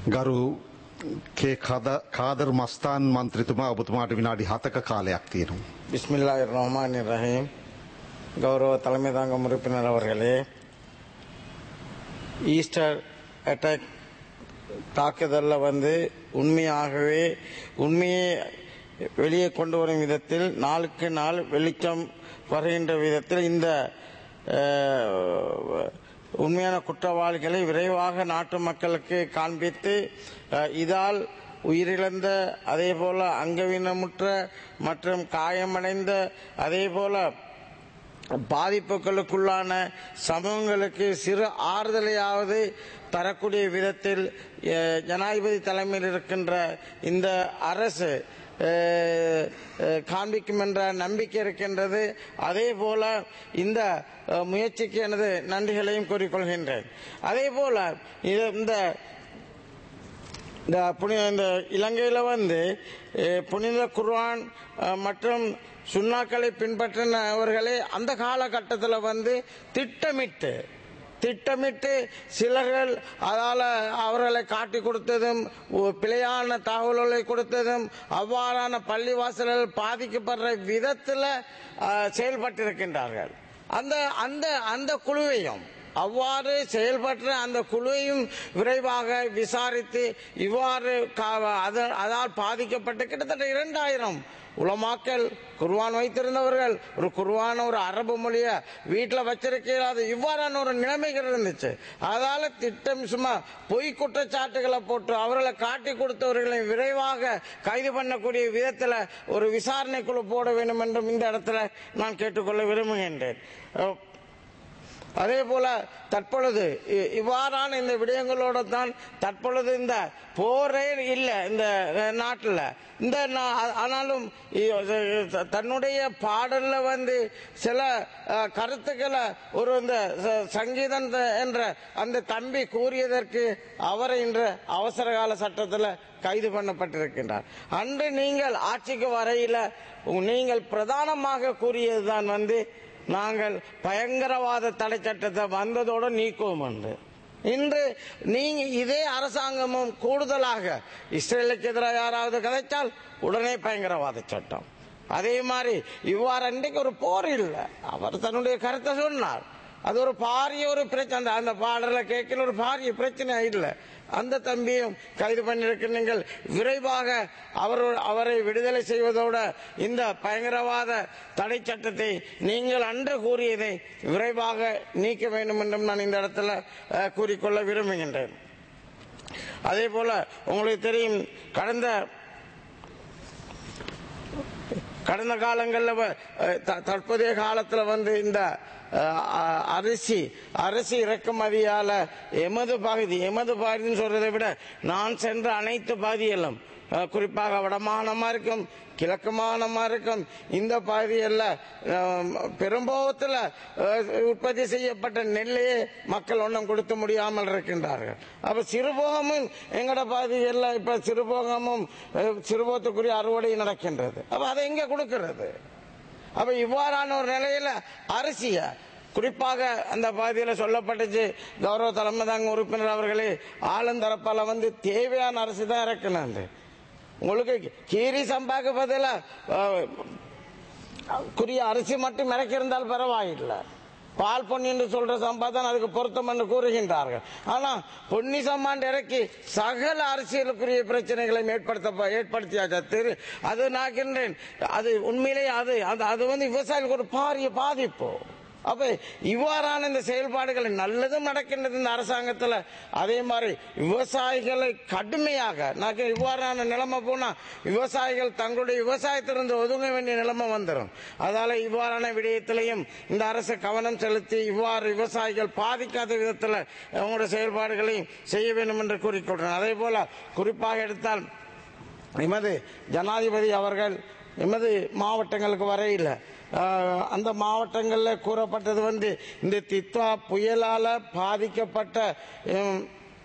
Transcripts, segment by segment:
ගරු කේ කද- කාදර් මස්ථාන් මන්ත්‍රතුමා ඔබතුමාට විනාඩි හතක කාලයක් තියෙනවා. பிஸ்மில்லாஹ் ரஹ்மான் ரஹீம் கௌரவ தலைமை தாங்கும் உறுப்பினர் அவர்களே ஈஸ்டர் அட்டாக் தாக்குதலில் வந்து உண்மையாகவே உண்மையை வெளியே கொண்டு வரும் விதத்தில் நாளுக்கு நாள் வெளிச்சம் வருகின்ற விதத்தில் இந்த அஹ், உண்மையான குற்றவாளிகளை விரைவாக நாட்டு மக்களுக்கு காண்பித்து அஹ், இதால் உயிரிழந்த அதே போல அங்கவீனமுற்ற மற்றும் காயமடைந்த அதே போல பாதிப்புகளுக்குள்ளான சமூகங்களுக்கு சிறு ஆறுதலையாவது தரக்கூடிய விதத்தில் அஹ், ஜனாதிபதி தலைமையில் இருக்கின்ற இந்த அரசு அஹ், அஹ், காண்பிக்கும் என்ற நம்பிக்கை இருக்கின்றது அதே போல இந்த அஹ், முயற்சிக்கு எனது நன்றிகளையும் கூறிக்கொள்கின்றேன் அதே போல இது- இந்த இந்த புனித இந்த இலங்கையில் வந்து அஹ், புனித குர்ஆன் அஹ், மற்றும் சுண்ணாக்களை பின்பற்றினவர்களே அந்த காலகட்டத்தில் வந்து திட்டமிட்டு திட்டமிட்டு சிலர்கள் அதால அவர்களை காட்டி கொடுத்ததும் ஒ- பிழையான தகவல்களை கொடுத்ததும் அவ்வாறான பள்ளிவாசல்கள் பாதிக்கப்படுற விதத்தில் செயல்பட்டிருக்கின்றார்கள் அந்த அந்த அந்த குழுவையும் அவ்வாறு செயல்பட்ட அந்த குழுவையும் விரைவாக விசாரித்து இவ்வாறு கா- அத- அதால் பாதிக்கப்பட்ட கிட்டத்தட்ட இரண்டாயிரம் உலமாக்கல் குர்வான் வைத்திருந்தவர்கள் ஒரு குர்வான ஒரு அரபு மொழிய வீட்டில் வச்சிருக்கிறாது இவ்வாறான ஒரு நிலைமைகள் இருந்துச்சு அதால திட்டம் சும்மா பொய் குற்றச்சாட்டுகளை போட்டு அவர்களை காட்டி கொடுத்தவர்களை விரைவாக கைது பண்ணக்கூடிய விதத்தில் ஒரு விசாரணை குழு போட வேண்டும் என்றும் இந்த இடத்துல நான் கேட்டுக்கொள்ள விரும்புகின்றேன் அஹ், அதே போல தற்பொழுது இ- இவ்வாறான இந்த விடயங்களோட தான் தற்பொழுது இந்த போரே இல்லை இந்த நாட்டில் இந்த நா- ஆ- ஆனாலும் இ- த- தன்னுடைய பாடல்ல வந்து சில அஹ், கருத்துக்களை ஒரு இந்த ச- சங்கீதம் த- என்ற அந்த தம்பி கூறியதற்கு அவரை இன்று அவசர கால சட்டத்தில் கைது பண்ணப்பட்டிருக்கின்றார் அன்று நீங்கள் ஆட்சிக்கு வரையில உ- நீங்கள் பிரதானமாக கூறியதுதான் வந்து நாங்கள் பயங்கரவாத தடை சட்டத்தை வந்ததோடு நீக்குவோம் என்று இன்று நீங்க இதே அரசாங்கமும் கூடுதலாக இஸ்ரேலுக்கு எதிராக யாராவது கதைச்சால் உடனே பயங்கரவாத சட்டம் அதே மாதிரி இவ்வாறு அன்றைக்கு ஒரு போர் இல்லை அவர் தன்னுடைய கருத்தை சொன்னார் அது ஒரு பாரிய ஒரு பிரச்சனை அந்த- அந்த பாடலை கேட்கிற ஒரு பாரிய பிரச்சனை இல்லை அந்த தம்பியும் கைது பண்ணியிருக்கிறீர்கள் விரைவாக அவர் அவரை விடுதலை செய்வதோட இந்த பயங்கரவாத தடை சட்டத்தை நீங்கள் அன்று கூறியதை விரைவாக நீக்க வேண்டும் என்றும் நான் இந்த இடத்துல அஹ், கூறிக்கொள்ள விரும்புகின்றேன் அதே போல உங்களுக்கு தெரியும் கடந்த கடந்த காலங்களில் வ- அஹ், த- தற்போதைய காலத்தில் வந்து இந்த அஹ், அ- அரிசி அரிசி இறக்குமதியால எமது பகுதி எமது பகுதின்னு சொல்றதை விட நான் சென்ற அனைத்து பகுதிகளும் அஹ், குறிப்பாக வடமாகாணமா இருக்கும் கிழக்கு மாகாணமா இருக்கும் இந்த பகுதியில் பெரும்போகத்தில் உற்பத்தி செய்யப்பட்ட நெல்லையே மக்கள் ஒன்றும் கொடுக்க முடியாமல் இருக்கின்றார்கள் அப்ப சிறுபோகமும் எங்கட பகுதிகளில் இப்ப சிறுபோகமும் அஹ், சிறுபோகத்துக்குரிய அறுவடை நடக்கின்றது அப்ப அதை எங்க கொடுக்கிறது அப்ப இவ்வாறான ஒரு நிலையில அரிசிய குறிப்பாக அந்த பகுதியில் சொல்லப்பட்டுச்சு கௌரவ தலைமை தாங்க உறுப்பினர் அவர்களே ஆளுந்தரப்பால வந்து தேவையான அரிசி தான் இறக்குனாங்க உங்களுக்கு கீரி சம்பாக்கு பதிலா அஹ், குறிய அரிசி மட்டும் இறக்கியிருந்தால் பரவாயில்லை பால் பொன்னி என்று சொல்ற சம்பாதான் அதுக்கு பொருத்தம் என்று கூறுகின்றார்கள் ஆனா பொன்னி சம்பாண்டு இறக்கி சகல அரசியலுக்குரிய பிரச்சனைகளை ஏற்படுத்த ஏற்படுத்தியாச்சு திரு அது நாக்கின்றேன் அது உண்மையிலே அது அது அது வந்து விவசாயிகளுக்கு ஒரு பாரிய பாதிப்பு அப்ப இவ்வாறான இந்த செயல்பாடுகள் நல்லதும் நடக்கின்றது இந்த அரசாங்கத்தில் அதே மாதிரி விவசாயிகளை கடுமையாக நான் இவ்வாறான நிலைமை போனா விவசாயிகள் தங்களுடைய விவசாயத்திலிருந்து ஒதுங்க வேண்டிய நிலைமை வந்துடும் அதால இவ்வாறான விடயத்திலையும் இந்த அரசு கவனம் செலுத்தி இவ்வாறு விவசாயிகள் பாதிக்காத விதத்தில் அவங்களுடைய செயல்பாடுகளையும் செய்ய வேண்டும் என்று கூறிக்கொள்கிறேன் அதே போல குறிப்பாக எடுத்தால் எமது ஜனாதிபதி அவர்கள் எமது மாவட்டங்களுக்கு வரையில் ஆஹ், அந்த மாவட்டங்களில் கூறப்பட்டது வந்து இந்த தித்வா புயலால பாதிக்கப்பட்ட ஹம்,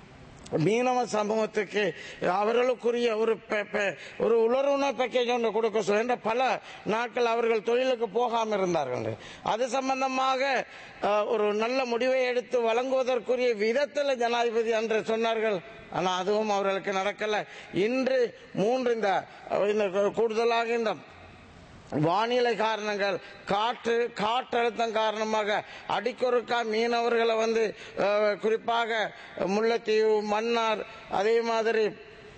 மீனவ சமூகத்துக்கு அவர்களுக்குரிய ஒரு பெ- பெ- ஒரு உலர்வுண பேக்கேஜ் ஒன்று கொடுக்க சொல்ல என்ற பல நாட்கள் அவர்கள் தொழிலுக்கு போகாமல் இருந்தார்கள் அது சம்பந்தமாக அஹ், ஒரு நல்ல முடிவை எடுத்து வழங்குவதற்குரிய விதத்தில் ஜனாதிபதி அன்று சொன்னார்கள் ஆனா அதுவும் அவர்களுக்கு நடக்கல இன்று மூன்று இந்த இந்த கூடுதலாக இந்த வானிலை காரணங்கள் காற்று காற்றழுத்தம் காரணமாக அடிக்கொருக்கா மீனவர்களை வந்து அஹ், குறிப்பாக முல்லைத்தீவு மன்னார் அதே மாதிரி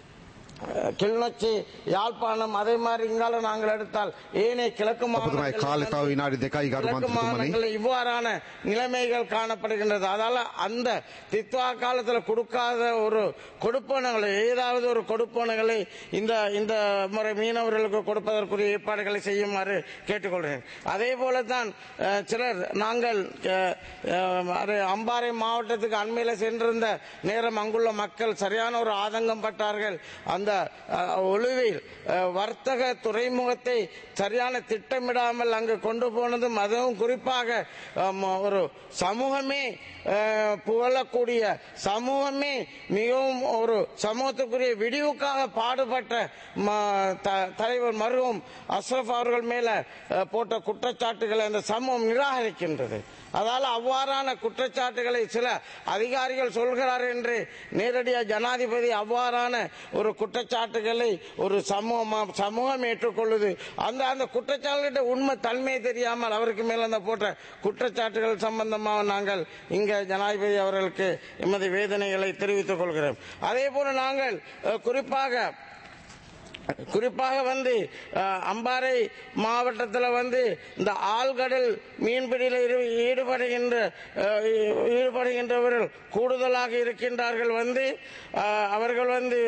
அஹ், கிளிநொச்சி யாழ்ப்பாணம் அதே மாதிரி இங்கால நாங்கள் எடுத்தால் ஏனைய கிழக்கு ඔබතුමයි மாவட்டங்களில் කාලෙ තව வந்து විනාඩි දෙකයි ගරු கிழக்கு මන්ත්‍රතුමනි. மாநிலங்களில் இவ்வாறான நிலைமைகள் காணப்படுகின்றது அதால அந்த தித்வா காலத்தில் கொடுக்காத ஒரு கொடுப்பனங்களை ஏதாவது ஒரு கொடுப்பனங்களை இந்த இந்த முறை மீனவர்களுக்கு கொடுப்பதற்குரிய ஏற்பாடுகளை செய்யுமாறு கேட்டுக்கொள்கிறேன் அதே போலதான் அஹ், சிலர் நாங்கள் அஹ், அஹ், அது அம்பாறை மாவட்டத்துக்கு அண்மையில சென்றிருந்த நேரம் அங்குள்ள மக்கள் சரியான ஒரு ஆதங்கம் பட்டார்கள் அந்த அஹ், ஒழுவில் அஹ், வர்த்தக துறைமுகத்தை சரியான திட்டமிடாமல் அங்கு கொண்டு போனதும் அதுவும் குறிப்பாக அம், ஒரு சமூகமே அஹ், புகழக்கூடிய சமூகமே மிகவும் ஒரு சமூகத்துக்குரிய விடிவுக்காக பாடுபட்ட ம- த- தலைவர் மருகும் அஸ்ரப் அவர்கள் மேல அஹ், போட்ட குற்றச்சாட்டுகளை அந்த சமூகம் நிராகரிக்கின்றது அதால அவ்வாறான குற்றச்சாட்டுகளை சில அதிகாரிகள் சொல்கிறார் என்று நேரடியாக ஜனாதிபதி அவ்வாறான ஒரு குற்றச்சாட்டுகளை ஒரு சமூகம் சமூகம் ஏற்றுக்கொள்ளுது அந்த அந்த குற்றச்சாட்டுகிட்ட உண்மை தன்மையை தெரியாமல் அவருக்கு மேல் அந்த போட்ட குற்றச்சாட்டுகள் சம்பந்தமாக நாங்கள் இங்க ஜனாதிபதி அவர்களுக்கு எமது வேதனைகளை தெரிவித்துக் கொள்கிறோம் அதே போல நாங்கள் அஹ், குறிப்பாக குறிப்பாக வந்து அஹ், அம்பாறை மாவட்டத்தில் வந்து இந்த ஆழ்கடல் மீன்பிடியில் இரு- ஈடுபடுகின்ற அஹ், ஈடுபடுகின்றவர்கள் கூடுதலாக இருக்கின்றார்கள் வந்து அஹ், அவர்கள் வந்து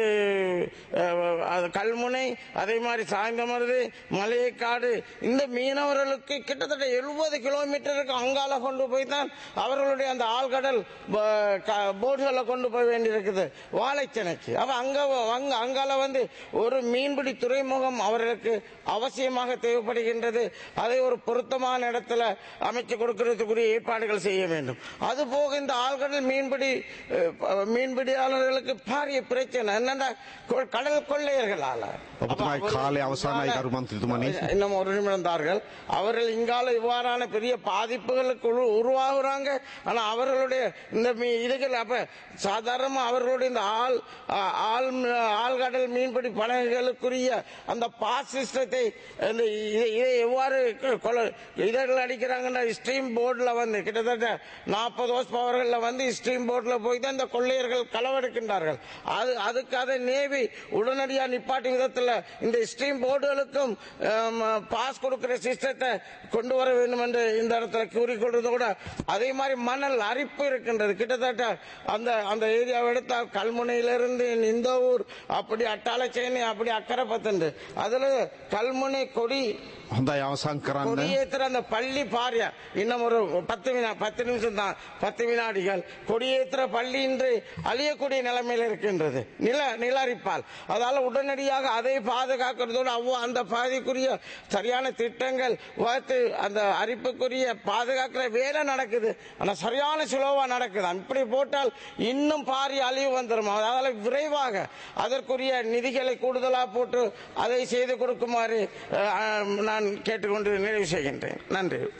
அஹ், அது கல்முனை அதே மாதிரி சாய்ந்தமருது மலையக்காடு இந்த மீனவர்களுக்கு கிட்டத்தட்ட எழுபது கிலோமீட்டருக்கு அங்கால கொண்டு போய் தான் அவர்களுடைய அந்த ஆழ்கடல் ப- க- போட்டுகளை கொண்டு போய் வேண்டியிருக்குது வாழைச்சனைக்கு அப்ப அங்க அங்க அங்கால வந்து ஒரு மீன்பிடி துறைமுகம் அவர்களுக்கு அவசியமாக தேவைப்படுகின்றது அதை ஒரு பொருத்தமான இடத்துல அமைச்சு கொடுக்கிறதுக்குரிய ஏற்பாடுகள் செய்ய வேண்டும் அது போக இந்த ஆழ்கடல் மீன்பிடி அஹ், மீன்பிடியாளர்களுக்கு பாரிய பிரச்சனை என்னன்னா கொ- கடல் கொள்ளையர்களால ඔබතුමයි அப்ப කාලය அவர்கள் අවසානයි இங்கால- ගරු මන්ත්‍රතුමනි. இன்னும் ஒரு நிமிடம் தார்கள் அவர்கள் இங்கால இவ்வாறான பெரிய பாதிப்புகளுக்கு உரு- உருவாகுறாங்க ஆனா அவர்களுடைய இந்த மீ- இதுகள் அப்ப சாதாரணமா அவர்களுடைய இந்த ஆள் ஆ- ஆள் ஆழ்கடல் மீன்பிடி படகுகளுக்குரிய அந்த பாஸ் சிஸ்டத்தை இந்த இதை- இதை எவ்வாறு கொல- இதழ்கள் அடிக்கிறாங்கன்னா ஸ்ட்ரீம் போர்டில் வந்து கிட்டத்தட்ட நாற்பது ஹோஸ் பவர்களில் வந்து ஸ்ட்ரீம் போர்டில் போய் தான் இந்த கொள்ளையர்கள் களவெடுக்கின்றார்கள் அது அதுக்கு அதை நேவி உடனடியாக நிப்பாட்டி விதத்தில் இந்த ஸ்ட்ரீம் போர்டுகளுக்கும் பாஸ் கொடுக்கிற சிஸ்டத்தை கொண்டு வர வேண்டும் என்று இந்த இடத்துல கூறிக்கொள்றது கூட அதே மாதிரி மணல் அரிப்பு இருக்கின்றது கிட்டத்தட்ட அந்த அந்த ஏரியாவை எடுத்தால் கல்முனையிலிருந்து இந்த ஊர் அப்படி அட்டாளச்சேனி அப்படி அக்கறை பத்துண்டு அதுல கல்முனை கொடி හොඳයි අවසන් කරන්න. கொடியேற்றுற அந்த பள்ளி பாரிய இன்னும் ஒரு பத்து வினா பத்து நிமிஷம் தான் பத்து வினாடிகள் கொடியேற்றுற பள்ளி இன்று அழியக்கூடிய நிலைமையில் இருக்கின்றது நில நிலரிப்பால் அதால உடனடியாக அதை பாதுகாக்கிறதோடு அவ்வளோ அந்த பாதிக்குரிய சரியான திட்டங்கள் வகுத்து அந்த அரிப்புக்குரிய பாதுகாக்கிற வேலை நடக்குது ஆனா சரியான சுலோவா நடக்குது இப்படி போட்டால் இன்னும் பாரிய அழிவு வந்துடும் அதனால விரைவாக அதற்குரிய நிதிகளை கூடுதலா போட்டு அதை செய்து கொடுக்குமாறு அஹ், நான் கேட்டுக்கொண்டு நிறைவு செய்கின்றேன் நன்றி